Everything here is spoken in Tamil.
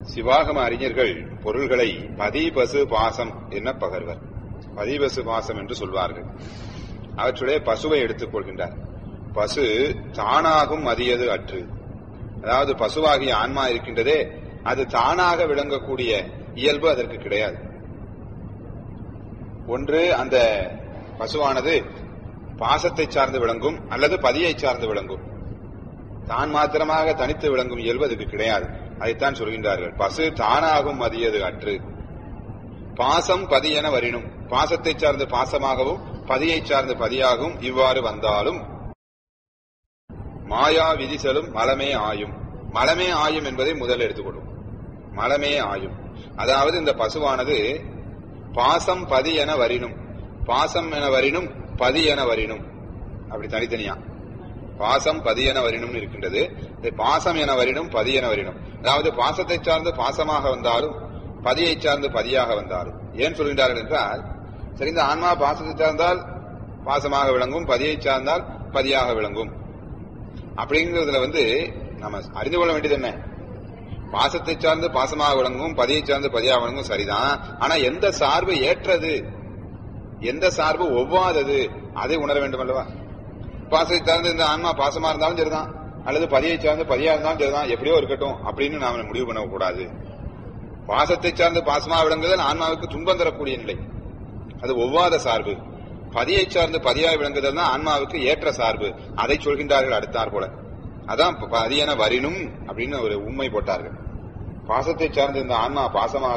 சிவாகம அறிஞர்கள் பொருள்களை பதிபசு பாசம் என்ன பகர்வர் பதிபசு பாசம் என்று சொல்வார்கள் அவற்றுடைய பசுவை எடுத்துக் கொள்கின்றார் பசு தானாகும் மதியது அற்று அதாவது பசுவாகிய ஆன்மா இருக்கின்றதே அது தானாக விளங்கக்கூடிய இயல்பு அதற்கு கிடையாது ஒன்று அந்த பசுவானது பாசத்தை சார்ந்து விளங்கும் அல்லது பதியை சார்ந்து விளங்கும் தான் மாத்திரமாக தனித்து விளங்கும் இயல்பு அதுக்கு கிடையாது அதைத்தான் சொல்கின்றார்கள் பசு தானாகும் மதியது அற்று பாசம் பதி என வரினும் பாசத்தை சார்ந்து பாசமாகவும் பதியை சார்ந்து பதியாகவும் இவ்வாறு வந்தாலும் மாயா விதிசலும் மலமே ஆயும் மலமே ஆயும் என்பதை முதல் எடுத்துக்கொள்ளும் மலமே ஆயும் அதாவது இந்த பசுவானது பாசம் பதி என வரினும் பாசம் என வரினும் பதி என வரினும் அப்படி தனித்தனியா பாசம் பதி என வரினும் இருக்கின்றது இது பாசம் என வரினும் பதி என வரினும் அதாவது பாசத்தை சார்ந்து பாசமாக வந்தாலும் பதியை சார்ந்து பதியாக வந்தாலும் ஏன் சொல்கின்றார்கள் என்றால் சரி இந்த ஆன்மா பாசத்தை சார்ந்தால் பாசமாக விளங்கும் பதியை சார்ந்தால் பதியாக விளங்கும் அப்படிங்கிறதுல வந்து நம்ம அறிந்து கொள்ள வேண்டியது என்ன பாசத்தை சார்ந்து பாசமாக விளங்கும் பதியை சார்ந்து பதியாக விளங்கும் சரிதான் ஆனா எந்த சார்பு ஏற்றது எந்த சார்பு ஒவ்வாதது அதை உணர வேண்டும் அல்லவா பாசத்தை சார்ந்து இந்த ஆன்மா பாசமா இருந்தாலும் சரிதான் அல்லது பதியை சார்ந்து பதியா இருந்தாலும் சரிதான் எப்படியோ இருக்கட்டும் அப்படின்னு நாம முடிவு பண்ணக்கூடாது பாசத்தை சார்ந்து பாசமாக விளங்குதல் ஆன்மாவுக்கு துன்பம் தரக்கூடிய நிலை அது ஒவ்வாத சார்பு பதியை சார்ந்து பதியாய் விளங்குதல் தான் ஆன்மாவுக்கு ஏற்ற சார்பு அதை சொல்கின்றார்கள் அடுத்தார் போல அதான் பதியன வரினும் அப்படின்னு ஒரு உண்மை போட்டார்கள் பாசத்தை சார்ந்து இந்த ஆன்மா பாசமாக